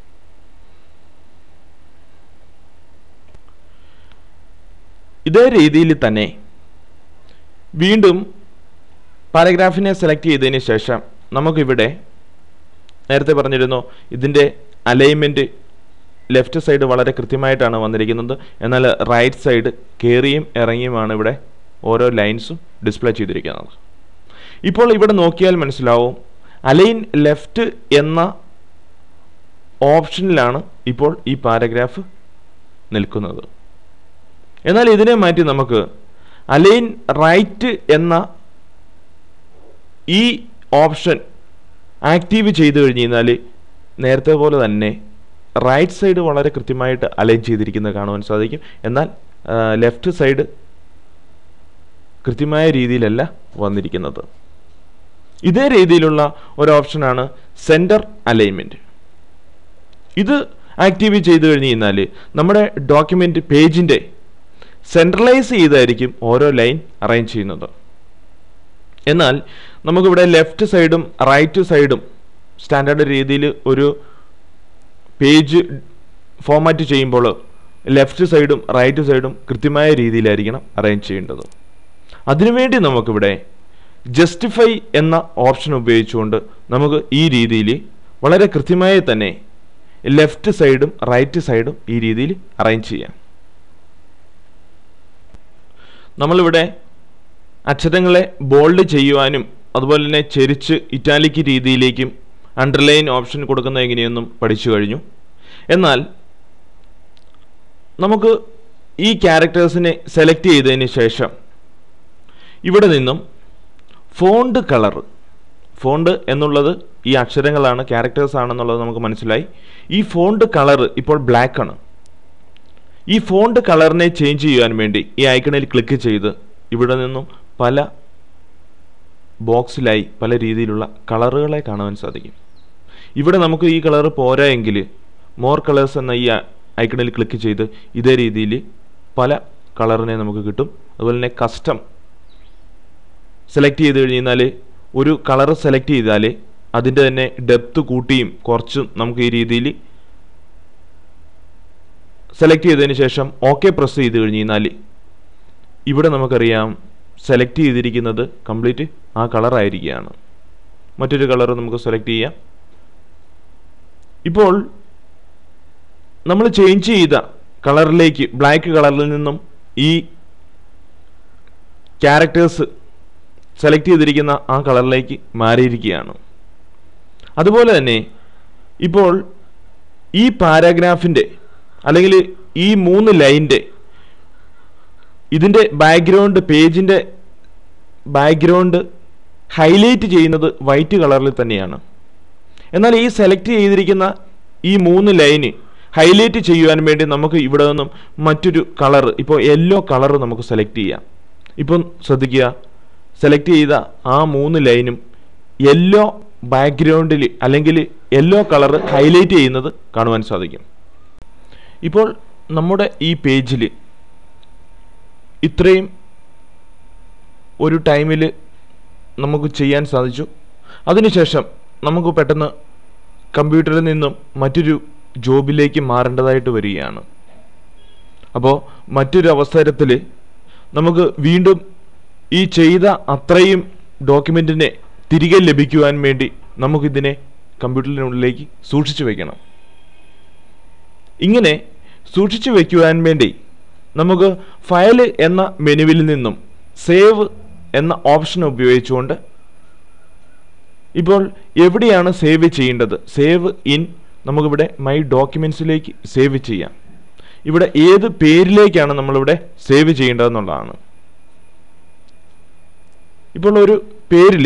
ഇതേ രീതിയിൽ തന്നെ വീണ്ടും പാരഗ്രാഫിനെ സെലക്ട് ചെയ്തതിന് ശേഷം നമുക്കിവിടെ നേരത്തെ പറഞ്ഞിരുന്നു ഇതിൻ്റെ അലൈൻമെൻറ്റ് ലെഫ്റ്റ് സൈഡ് വളരെ കൃത്യമായിട്ടാണ് വന്നിരിക്കുന്നത് എന്നാൽ റൈറ്റ് സൈഡ് കയറിയും ഇറങ്ങിയുമാണ് ഇവിടെ ഓരോ ലൈൻസും ഡിസ്പ്ലേ ചെയ്തിരിക്കുന്നത് ഇപ്പോൾ ഇവിടെ നോക്കിയാൽ മനസ്സിലാവും അലൈൻ ലെഫ്റ്റ് എന്ന ഓപ്ഷനിലാണ് ഇപ്പോൾ ഈ പാരഗ്രാഫ് നിൽക്കുന്നത് എന്നാൽ ഇതിനെ മാറ്റി നമുക്ക് അലൈൻ റൈറ്റ് എന്ന ഈ ഓപ്ഷൻ ആക്റ്റീവ് ചെയ്തു കഴിഞ്ഞ് കഴിഞ്ഞാൽ നേരത്തെ പോലെ തന്നെ റൈറ്റ് സൈഡ് വളരെ കൃത്യമായിട്ട് അലൈൻ ചെയ്തിരിക്കുന്നത് കാണുവാൻ സാധിക്കും എന്നാൽ ലെഫ്റ്റ് സൈഡ് കൃത്യമായ രീതിയിലല്ല വന്നിരിക്കുന്നത് ഇതേ രീതിയിലുള്ള ഒരു ഓപ്ഷനാണ് സെൻറ്റർ അലൈൻമെൻറ്റ് ഇത് ആക്റ്റീവ് ചെയ്ത് കഴിഞ്ഞ് കഴിഞ്ഞാൽ നമ്മുടെ ഡോക്യുമെൻ്റ് പേജിൻ്റെ സെൻട്രലൈസ് ചെയ്തായിരിക്കും ഓരോ ലൈൻ അറേഞ്ച് ചെയ്യുന്നത് എന്നാൽ നമുക്കിവിടെ ലെഫ്റ്റ് സൈഡും റൈറ്റ് സൈഡും സ്റ്റാൻഡേർഡ് രീതിയിൽ ഒരു പേജ് ഫോമാറ്റ് ചെയ്യുമ്പോൾ ലെഫ്റ്റ് സൈഡും റൈറ്റ് സൈഡും കൃത്യമായ രീതിയിലായിരിക്കണം അറേഞ്ച് ചെയ്യേണ്ടത് അതിനുവേണ്ടി നമുക്കിവിടെ ജസ്റ്റിഫൈ എന്ന ഓപ്ഷൻ ഉപയോഗിച്ചുകൊണ്ട് നമുക്ക് ഈ രീതിയിൽ വളരെ കൃത്യമായി തന്നെ ലെഫ്റ്റ് സൈഡും റൈറ്റ് സൈഡും ഈ രീതിയിൽ അറേഞ്ച് ചെയ്യാം നമ്മളിവിടെ അക്ഷരങ്ങളെ ബോൾഡ് ചെയ്യുവാനും അതുപോലെ തന്നെ ചെരിച്ച് ഇറ്റാലിക് രീതിയിലേക്കും അണ്ടർലൈൻ ഓപ്ഷൻ കൊടുക്കുന്ന എങ്ങനെയൊന്നും പഠിച്ചു കഴിഞ്ഞു എന്നാൽ നമുക്ക് ഈ ക്യാരക്ടേഴ്സിനെ സെലക്ട് ചെയ്തതിന് ശേഷം ഇവിടെ നിന്നും ഫോണ്ട് കളർ ഫോണ്ട് എന്നുള്ളത് ഈ അക്ഷരങ്ങളാണ് ക്യാരക്ടേഴ്സ് ആണെന്നുള്ളത് നമുക്ക് മനസ്സിലായി ഈ ഫോണ്ട് കളർ ഇപ്പോൾ ബ്ലാക്ക് ആണ് ഈ ഫോണ്ട് കളറിനെ ചേഞ്ച് ചെയ്യാൻ വേണ്ടി ഈ ഐക്കണിൽ ക്ലിക്ക് ചെയ്ത് ഇവിടെ നിന്നും പല ബോക്സിലായി പല രീതിയിലുള്ള കളറുകളെ കാണുവാൻ സാധിക്കും ഇവിടെ നമുക്ക് ഈ കളർ പോരാ എങ്കിൽ മോർ കളേഴ്സ് എന്ന ഈ ഐക്കണിൽ ക്ലിക്ക് ചെയ്ത് ഇതേ രീതിയിൽ പല കളറിനെ നമുക്ക് കിട്ടും അതുപോലെ തന്നെ കസ്റ്റം സെലക്ട് ചെയ്ത് കഴിഞ്ഞാൽ ഒരു കളർ സെലക്ട് ചെയ്താൽ അതിൻ്റെ തന്നെ ഡെപ്ത് കൂട്ടിയും കുറച്ചും നമുക്ക് ഈ രീതിയിൽ സെലക്ട് ചെയ്തതിന് ശേഷം ഓക്കെ പ്രസ് ചെയ്ത് കഴിഞ്ഞ് കഴിഞ്ഞാൽ ഇവിടെ നമുക്കറിയാം സെലക്ട് ചെയ്തിരിക്കുന്നത് കംപ്ലീറ്റ് ആ കളറായിരിക്കുകയാണ് മറ്റൊരു കളർ നമുക്ക് സെലക്ട് ചെയ്യാം ഇപ്പോൾ നമ്മൾ ചേഞ്ച് ചെയ്ത കളറിലേക്ക് ബ്ലാക്ക് കളറിൽ നിന്നും ഈ ക്യാരക്ടേഴ്സ് സെലക്ട് ചെയ്തിരിക്കുന്ന ആ കളറിലേക്ക് മാറിയിരിക്കുകയാണ് അതുപോലെ തന്നെ ഇപ്പോൾ ഈ പാരാഗ്രാഫിൻ്റെ അല്ലെങ്കിൽ ഈ മൂന്ന് ലൈൻ്റെ ഇതിൻ്റെ ബാക്ക്ഗ്രൗണ്ട് പേജിൻ്റെ ബാക്ക്ഗ്രൗണ്ട് ഹൈലൈറ്റ് ചെയ്യുന്നത് വൈറ്റ് കളറിൽ തന്നെയാണ് എന്നാൽ ഈ സെലക്ട് ചെയ്തിരിക്കുന്ന ഈ മൂന്ന് ലൈന് ഹൈലൈറ്റ് ചെയ്യുവാൻ വേണ്ടി നമുക്ക് ഇവിടെ നിന്നും മറ്റൊരു കളർ ഇപ്പോൾ യെല്ലോ കളർ നമുക്ക് സെലക്ട് ചെയ്യാം ഇപ്പം ശ്രദ്ധിക്കുക സെലക്ട് ചെയ്ത ആ മൂന്ന് ലൈനും യെല്ലോ ബാക്ക്ഗ്രൗണ്ടിൽ അല്ലെങ്കിൽ യെല്ലോ കളർ ഹൈലൈറ്റ് ചെയ്യുന്നത് കാണുവാൻ സാധിക്കും ഇപ്പോൾ നമ്മുടെ ഈ പേജിൽ ഇത്രയും ഒരു ടൈമിൽ നമുക്ക് ചെയ്യാൻ സാധിച്ചു അതിനുശേഷം നമുക്ക് പെട്ടെന്ന് കമ്പ്യൂട്ടറിൽ നിന്നും മറ്റൊരു ജോബിലേക്ക് മാറേണ്ടതായിട്ട് വരികയാണ് അപ്പോൾ മറ്റൊരു അവസരത്തിൽ നമുക്ക് വീണ്ടും ഈ ചെയ്ത അത്രയും ഡോക്യുമെൻറ്റിനെ തിരികെ ലഭിക്കുവാൻ വേണ്ടി നമുക്കിതിനെ കമ്പ്യൂട്ടറിനുള്ളിലേക്ക് സൂക്ഷിച്ചു വയ്ക്കണം ഇങ്ങനെ സൂക്ഷിച്ചു വയ്ക്കുവാൻ വേണ്ടി നമുക്ക് ഫയൽ എന്ന മെനുവിൽ നിന്നും സേവ് എന്ന ഓപ്ഷൻ ഉപയോഗിച്ചുകൊണ്ട് ഇപ്പോൾ എവിടെയാണ് സേവ് ചെയ്യേണ്ടത് സേവ് ഇൻ നമുക്കിവിടെ മൈ ഡോക്യുമെൻസിലേക്ക് സേവ് ചെയ്യാം ഇവിടെ ഏത് പേരിലേക്കാണ് നമ്മളിവിടെ സേവ് ചെയ്യേണ്ടതെന്നുള്ളതാണ് ഇപ്പോൾ ഒരു പേരിൽ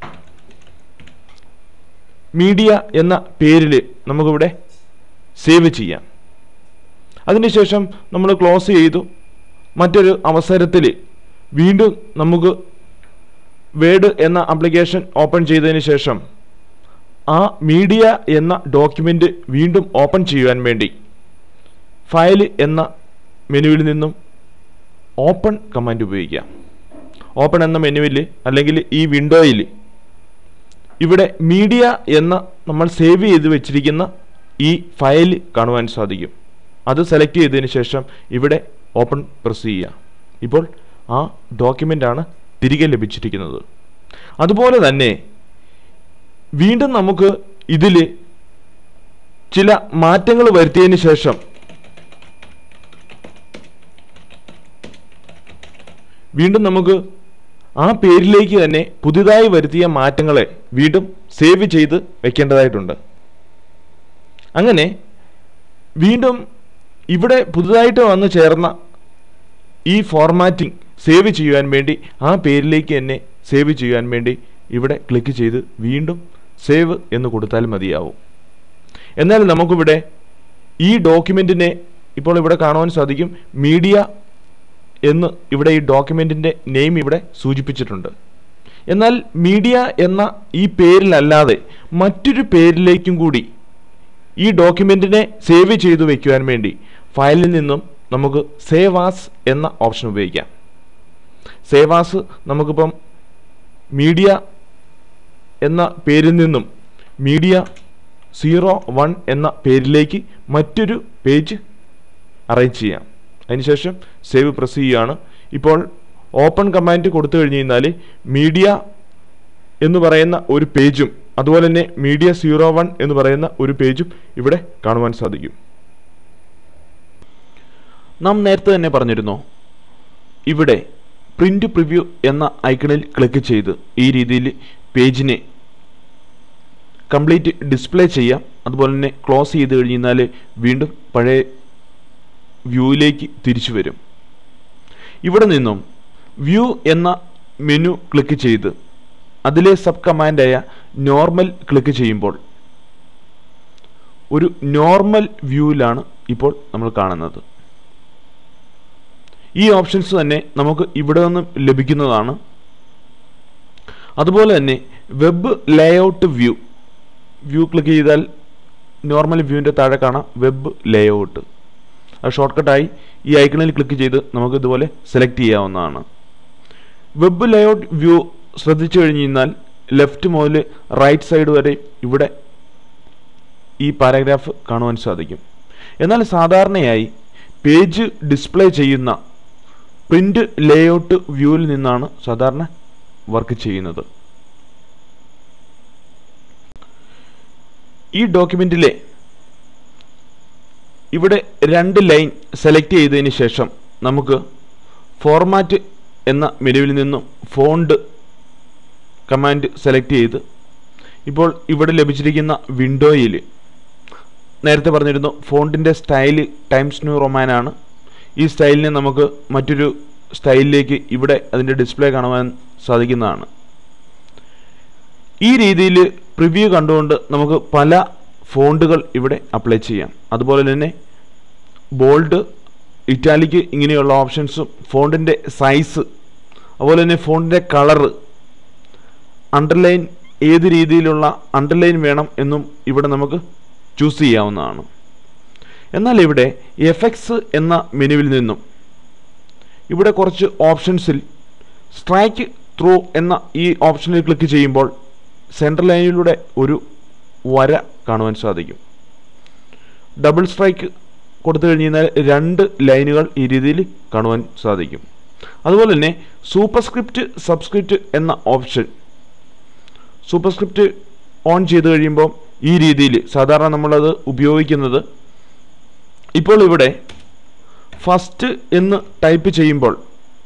മീഡിയ എന്ന പേരിൽ നമുക്കിവിടെ സേവ് ചെയ്യാം അതിനുശേഷം നമ്മൾ ക്ലോസ് ചെയ്തു മറ്റൊരു അവസരത്തിൽ വീണ്ടും നമുക്ക് വേഡ് എന്ന ആപ്ലിക്കേഷൻ ഓപ്പൺ ചെയ്തതിന് ശേഷം ആ മീഡിയ എന്ന ഡോക്യുമെൻ്റ് വീണ്ടും ഓപ്പൺ ചെയ്യുവാൻ വേണ്ടി ഫയൽ എന്ന മെനുവിൽ നിന്നും ഓപ്പൺ കമാൻഡ് ഉപയോഗിക്കാം ഓപ്പൺ എന്ന മെനുവിൽ അല്ലെങ്കിൽ ഈ വിൻഡോയിൽ ഇവിടെ മീഡിയ എന്ന നമ്മൾ സേവ് ചെയ്ത് വെച്ചിരിക്കുന്ന ഈ ഫയൽ കാണുവാൻ സാധിക്കും അത് സെലക്ട് ചെയ്തതിന് ശേഷം ഇവിടെ ഓപ്പൺ പ്രസ് ചെയ്യുക ഇപ്പോൾ ആ ഡോക്യുമെൻ്റ് ആണ് തിരികെ ലഭിച്ചിരിക്കുന്നത് അതുപോലെ തന്നെ വീണ്ടും നമുക്ക് ഇതിൽ ചില മാറ്റങ്ങൾ വരുത്തിയതിന് ശേഷം വീണ്ടും നമുക്ക് ആ പേരിലേക്ക് തന്നെ പുതിയതായി വരുത്തിയ മാറ്റങ്ങളെ വീണ്ടും സേവ് ചെയ്ത് വെക്കേണ്ടതായിട്ടുണ്ട് അങ്ങനെ വീണ്ടും ഇവിടെ പുതുതായിട്ട് വന്നു ചേർന്ന ഈ ഫോർമാറ്റിംഗ് സേവ് ചെയ്യുവാൻ വേണ്ടി ആ പേരിലേക്ക് തന്നെ സേവ് ചെയ്യുവാൻ വേണ്ടി ഇവിടെ ക്ലിക്ക് ചെയ്ത് വീണ്ടും സേവ് എന്ന് കൊടുത്താൽ മതിയാവും എന്നാൽ നമുക്കിവിടെ ഈ ഡോക്യുമെൻറ്റിനെ ഇപ്പോൾ ഇവിടെ കാണുവാൻ സാധിക്കും മീഡിയ എന്ന് ഇവിടെ ഈ ഡോക്യുമെൻറ്റിൻ്റെ നെയിം ഇവിടെ സൂചിപ്പിച്ചിട്ടുണ്ട് എന്നാൽ മീഡിയ എന്ന ഈ പേരിലല്ലാതെ മറ്റൊരു പേരിലേക്കും കൂടി ഈ ഡോക്യുമെൻറ്റിനെ സേവ് ചെയ്തു വയ്ക്കുവാൻ വേണ്ടി ഫയലിൽ നിന്നും നമുക്ക് സേവ് ആസ് എന്ന ഓപ്ഷൻ ഉപയോഗിക്കാം സേവ് ആസ് നമുക്കിപ്പം മീഡിയ എന്ന പേരിൽ നിന്നും മീഡിയ സീറോ വൺ എന്ന പേരിലേക്ക് മറ്റൊരു പേജ് അറേഞ്ച് ചെയ്യാം അതിനുശേഷം സേവ് പ്രസ് ചെയ്യുകയാണ് ഇപ്പോൾ ഓപ്പൺ കമാൻഡ് കൊടുത്തു കഴിഞ്ഞ് കഴിഞ്ഞാൽ മീഡിയ എന്ന് പറയുന്ന ഒരു പേജും അതുപോലെ തന്നെ മീഡിയ സീറോ വൺ എന്ന് പറയുന്ന ഒരു പേജും ഇവിടെ കാണുവാൻ സാധിക്കും നാം നേരത്തെ തന്നെ പറഞ്ഞിരുന്നു ഇവിടെ പ്രിന്റ് പ്രിവ്യൂ എന്ന ഐക്കണിൽ ക്ലിക്ക് ചെയ്ത് ഈ രീതിയിൽ പേജിനെ കംപ്ലീറ്റ് ഡിസ്പ്ലേ ചെയ്യാം അതുപോലെ തന്നെ ക്ലോസ് ചെയ്ത് കഴിഞ്ഞാൽ വീണ്ടും പഴയ വ്യൂയിലേക്ക് തിരിച്ചു വരും ഇവിടെ നിന്നും വ്യൂ എന്ന മെനു ക്ലിക്ക് ചെയ്ത് അതിലെ സബ് കമാൻഡായ നോർമൽ ക്ലിക്ക് ചെയ്യുമ്പോൾ ഒരു നോർമൽ വ്യൂവിലാണ് ഇപ്പോൾ നമ്മൾ കാണുന്നത് ഈ ഓപ്ഷൻസ് തന്നെ നമുക്ക് ഇവിടെ നിന്നും ലഭിക്കുന്നതാണ് അതുപോലെ തന്നെ web layout view view click ചെയ്താൽ നോർമൽ വ്യൂവിൻ്റെ താഴെ കാണാം വെബ് ലേഔട്ട് അത് ഷോർട്ട് കട്ടായി ഈ ഐക്കണിൽ ക്ലിക്ക് ചെയ്ത് നമുക്ക് ഇതുപോലെ സെലക്ട് ചെയ്യാവുന്നതാണ് വെബ് ലേഔട്ട് വ്യൂ ശ്രദ്ധിച്ചു കഴിഞ്ഞ് കഴിഞ്ഞാൽ ലെഫ്റ്റ് മുതൽ റൈറ്റ് സൈഡ് വരെ ഇവിടെ ഈ പാരഗ്രാഫ് കാണുവാൻ സാധിക്കും എന്നാൽ സാധാരണയായി പേജ് ഡിസ്പ്ലേ ചെയ്യുന്ന പ്രിൻ്റ് ലേഔട്ട് വ്യൂവിൽ നിന്നാണ് സാധാരണ വർക്ക് ചെയ്യുന്നത് ഈ ഡോക്യുമെൻറ്റിലെ ഇവിടെ രണ്ട് ലൈൻ സെലക്ട് ചെയ്തതിന് ശേഷം നമുക്ക് ഫോർമാറ്റ് എന്ന മെനുവിൽ നിന്നും ഫോണ്ട് കമാൻഡ് സെലക്ട് ചെയ്ത് ഇപ്പോൾ ഇവിടെ ലഭിച്ചിരിക്കുന്ന വിൻഡോയിൽ നേരത്തെ പറഞ്ഞിരുന്നു ഫോണ്ടിൻ്റെ സ്റ്റൈല് ടൈംസ് ന്യൂ റൊമാനാണ് ഈ സ്റ്റൈലിനെ നമുക്ക് മറ്റൊരു സ്റ്റൈലിലേക്ക് ഇവിടെ അതിൻ്റെ ഡിസ്പ്ലേ കാണുവാൻ സാധിക്കുന്നതാണ് ഈ രീതിയിൽ പ്രിവ്യൂ കണ്ടുകൊണ്ട് നമുക്ക് പല ഫോണ്ടുകൾ ഇവിടെ അപ്ലൈ ചെയ്യാം അതുപോലെ തന്നെ ബോൾഡ് ഇറ്റാലിക്ക് ഇങ്ങനെയുള്ള ഓപ്ഷൻസും ഫോണ്ടിൻ്റെ സൈസ് അതുപോലെ തന്നെ ഫോണ്ടിൻ്റെ കളറ് അണ്ടർലൈൻ ഏത് രീതിയിലുള്ള അണ്ടർലൈൻ വേണം എന്നും ഇവിടെ നമുക്ക് ചൂസ് ചെയ്യാവുന്നതാണ് എന്നാൽ ഇവിടെ എഫക്ട്സ് എന്ന മെനുവിൽ നിന്നും ഇവിടെ കുറച്ച് ഓപ്ഷൻസിൽ സ്ട്രൈക്ക് ത്രൂ എന്ന ഈ ഓപ്ഷനിൽ ക്ലിക്ക് ചെയ്യുമ്പോൾ സെൻട്രൽ ലൈനിലൂടെ ഒരു വര കാണുവാൻ സാധിക്കും ഡബിൾ സ്ട്രൈക്ക് കൊടുത്തു കഴിഞ്ഞാൽ രണ്ട് ലൈനുകൾ ഈ രീതിയിൽ കാണുവാൻ സാധിക്കും അതുപോലെ തന്നെ സൂപ്പർസ്ക്രിപ്റ്റ് സബ്സ്ക്രിപ്റ്റ് എന്ന ഓപ്ഷൻ സൂപ്പർസ്ക്രിപ്റ്റ് ഓൺ ചെയ്ത് കഴിയുമ്പോൾ ഈ രീതിയിൽ സാധാരണ നമ്മളത് ഉപയോഗിക്കുന്നത് ഇപ്പോൾ ഇവിടെ ഫസ്റ്റ് എന്ന് ടൈപ്പ് ചെയ്യുമ്പോൾ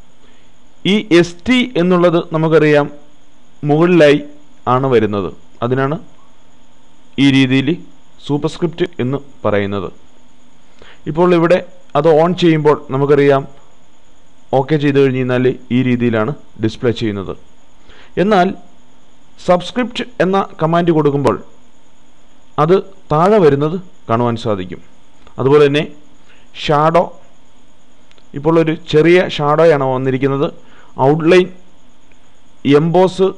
ഈ എസ് ടി എന്നുള്ളത് നമുക്കറിയാം മുകളിലായി ആണ് വരുന്നത് അതിനാണ് ഈ രീതിയിൽ സൂപ്പർസ്ക്രിപ്റ്റ് എന്ന് പറയുന്നത് ഇപ്പോൾ ഇവിടെ അത് ഓൺ ചെയ്യുമ്പോൾ നമുക്കറിയാം ഓക്കെ ചെയ്ത് കഴിഞ്ഞ് കഴിഞ്ഞാൽ ഈ രീതിയിലാണ് ഡിസ്പ്ലേ ചെയ്യുന്നത് എന്നാൽ സബ്സ്ക്രിപ്റ്റ് എന്ന കമാൻഡ് കൊടുക്കുമ്പോൾ അത് താഴെ വരുന്നത് കാണുവാൻ സാധിക്കും അതുപോലെ തന്നെ ഷാഡോ ഇപ്പോൾ ഒരു ചെറിയ ഷാഡോയാണ് വന്നിരിക്കുന്നത് ഔട്ട്ലൈൻ എംബോസ്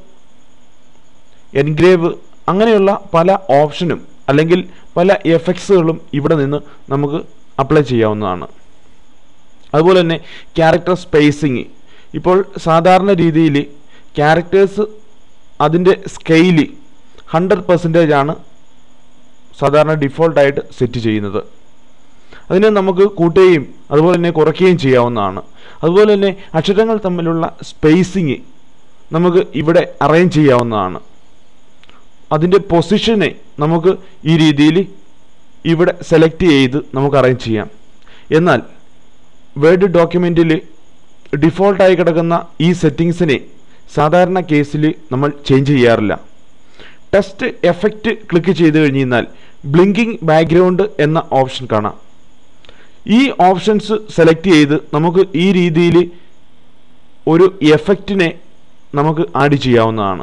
എൻഗ്രേവ് അങ്ങനെയുള്ള പല ഓപ്ഷനും അല്ലെങ്കിൽ പല എഫക്ട്സുകളും ഇവിടെ നിന്ന് നമുക്ക് അപ്ലൈ ചെയ്യാവുന്നതാണ് അതുപോലെ തന്നെ ക്യാരക്ടർ സ്പേസിങ് ഇപ്പോൾ സാധാരണ രീതിയിൽ ക്യാരക്ടേഴ്സ് അതിൻ്റെ സ്കെയില് ഹൺഡ്രഡ് പെർസെൻറ്റേജ് ആണ് സാധാരണ ഡിഫോൾട്ടായിട്ട് സെറ്റ് ചെയ്യുന്നത് അതിനെ നമുക്ക് കൂട്ടുകയും അതുപോലെ തന്നെ കുറയ്ക്കുകയും ചെയ്യാവുന്നതാണ് അതുപോലെ തന്നെ അക്ഷരങ്ങൾ തമ്മിലുള്ള സ്പേസിങ് നമുക്ക് ഇവിടെ അറേഞ്ച് ചെയ്യാവുന്നതാണ് അതിൻ്റെ പൊസിഷനെ നമുക്ക് ഈ രീതിയിൽ ഇവിടെ സെലക്ട് ചെയ്ത് നമുക്ക് അറേഞ്ച് ചെയ്യാം എന്നാൽ വേർഡ് ഡോക്യുമെൻറ്റിൽ ഡിഫോൾട്ടായി കിടക്കുന്ന ഈ സെറ്റിങ്സിനെ സാധാരണ കേസിൽ നമ്മൾ ചേഞ്ച് ചെയ്യാറില്ല ടെസ്റ്റ് എഫക്റ്റ് ക്ലിക്ക് ചെയ്ത് കഴിഞ്ഞ് കഴിഞ്ഞാൽ ബ്ലിങ്കിങ് ബാക്ക്ഗ്രൗണ്ട് എന്ന ഓപ്ഷൻ കാണാം ഈ ഓപ്ഷൻസ് സെലക്ട് ചെയ്ത് നമുക്ക് ഈ രീതിയിൽ ഒരു എഫക്റ്റിനെ നമുക്ക് ആഡ് ചെയ്യാവുന്നതാണ്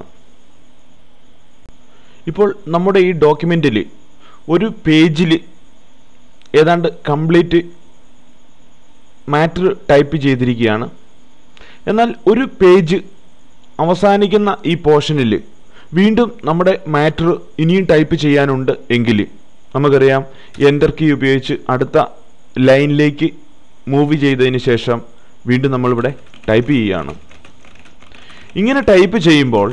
ഇപ്പോൾ നമ്മുടെ ഈ ഡോക്യുമെൻറ്റിൽ ഒരു പേജിൽ ഏതാണ്ട് കംപ്ലീറ്റ് മാറ്റർ ടൈപ്പ് ചെയ്തിരിക്കുകയാണ് എന്നാൽ ഒരു പേജ് അവസാനിക്കുന്ന ഈ പോർഷനിൽ വീണ്ടും നമ്മുടെ മാറ്റർ ഇനിയും ടൈപ്പ് ചെയ്യാനുണ്ട് എങ്കിൽ നമുക്കറിയാം എൻ്റർ കീ ഉപയോഗിച്ച് അടുത്ത ലൈനിലേക്ക് മൂവ് ചെയ്തതിന് ശേഷം വീണ്ടും നമ്മളിവിടെ ടൈപ്പ് ചെയ്യുകയാണ് ഇങ്ങനെ ടൈപ്പ് ചെയ്യുമ്പോൾ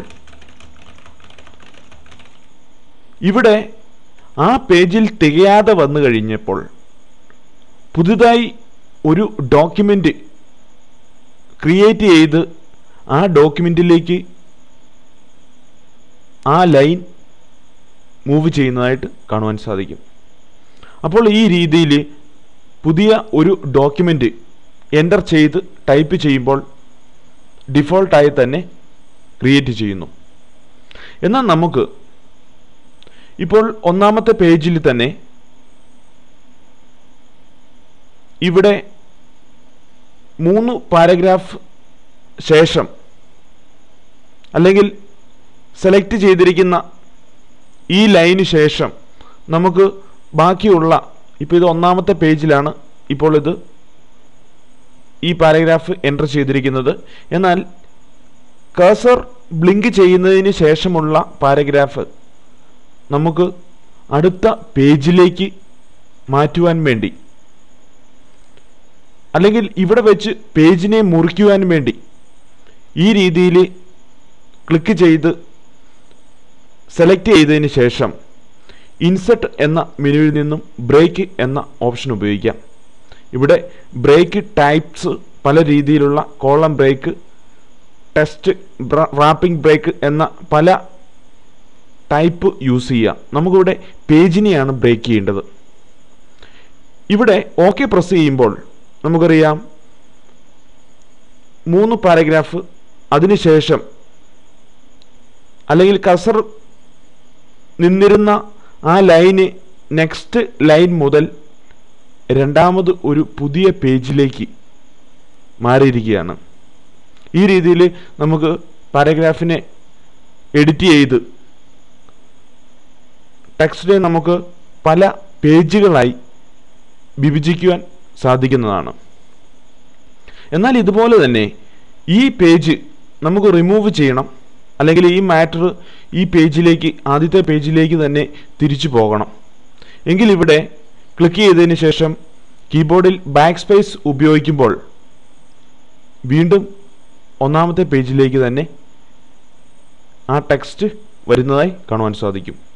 ഇവിടെ ആ പേജിൽ തികയാതെ വന്നു കഴിഞ്ഞപ്പോൾ പുതുതായി ഒരു ഡോക്യുമെൻ്റ് ക്രിയേറ്റ് ചെയ്ത് ആ ഡോക്യുമെൻറ്റിലേക്ക് ആ ലൈൻ മൂവ് ചെയ്യുന്നതായിട്ട് കാണുവാൻ സാധിക്കും അപ്പോൾ ഈ രീതിയിൽ പുതിയ ഒരു ഡോക്യുമെൻ്റ് എൻ്റർ ചെയ്ത് ടൈപ്പ് ചെയ്യുമ്പോൾ ഡിഫോൾട്ടായി തന്നെ ക്രിയേറ്റ് ചെയ്യുന്നു എന്നാൽ നമുക്ക് ഇപ്പോൾ ഒന്നാമത്തെ പേജിൽ തന്നെ ഇവിടെ മൂന്ന് പാരഗ്രാഫ് ശേഷം അല്ലെങ്കിൽ സെലക്ട് ചെയ്തിരിക്കുന്ന ഈ ലൈന് ശേഷം നമുക്ക് ബാക്കിയുള്ള ഇപ്പോൾ ഇത് ഒന്നാമത്തെ പേജിലാണ് ഇപ്പോൾ ഇത് ഈ പാരഗ്രാഫ് എൻ്റർ ചെയ്തിരിക്കുന്നത് എന്നാൽ കേസർ ബ്ലിങ്ക് ചെയ്യുന്നതിന് ശേഷമുള്ള പാരഗ്രാഫ് നമുക്ക് അടുത്ത പേജിലേക്ക് മാറ്റുവാൻ വേണ്ടി അല്ലെങ്കിൽ ഇവിടെ വെച്ച് പേജിനെ മുറിക്കുവാൻ വേണ്ടി ഈ രീതിയിൽ ക്ലിക്ക് ചെയ്ത് സെലക്ട് ചെയ്തതിന് ശേഷം ഇൻസെർട്ട് എന്ന മെനുവിൽ നിന്നും ബ്രേക്ക് എന്ന ഓപ്ഷൻ ഉപയോഗിക്കാം ഇവിടെ ബ്രേക്ക് ടൈപ്സ് പല രീതിയിലുള്ള column break text wrapping break എന്ന പല ടൈപ്പ് യൂസ് ചെയ്യുക നമുക്കിവിടെ പേജിനെയാണ് ബ്രേക്ക് ചെയ്യേണ്ടത് ഇവിടെ ഓക്കെ പ്രസ് ചെയ്യുമ്പോൾ നമുക്കറിയാം മൂന്ന് പാരഗ്രാഫ് അതിനുശേഷം അല്ലെങ്കിൽ കസർ നിന്നിരുന്ന ആ ലൈന് നെക്സ്റ്റ് ലൈൻ മുതൽ രണ്ടാമത് ഒരു പുതിയ പേജിലേക്ക് മാറിയിരിക്കുകയാണ് ഈ രീതിയിൽ നമുക്ക് പാരഗ്രാഫിനെ എഡിറ്റ് ചെയ്ത് ടെക്സ്റ്റിനെ നമുക്ക് പല പേജുകളായി വിഭജിക്കുവാൻ സാധിക്കുന്നതാണ് എന്നാൽ ഇതുപോലെ തന്നെ ഈ പേജ് നമുക്ക് റിമൂവ് ചെയ്യണം അല്ലെങ്കിൽ ഈ മാറ്റർ ഈ പേജിലേക്ക് ആദ്യത്തെ പേജിലേക്ക് തന്നെ തിരിച്ചു പോകണം എങ്കിൽ ഇവിടെ ക്ലിക്ക് ചെയ്തതിന് ശേഷം കീബോർഡിൽ ബാക്ക് സ്പേസ് ഉപയോഗിക്കുമ്പോൾ വീണ്ടും ഒന്നാമത്തെ പേജിലേക്ക് തന്നെ ആ ടെക്സ്റ്റ് വരുന്നതായി കാണുവാൻ സാധിക്കും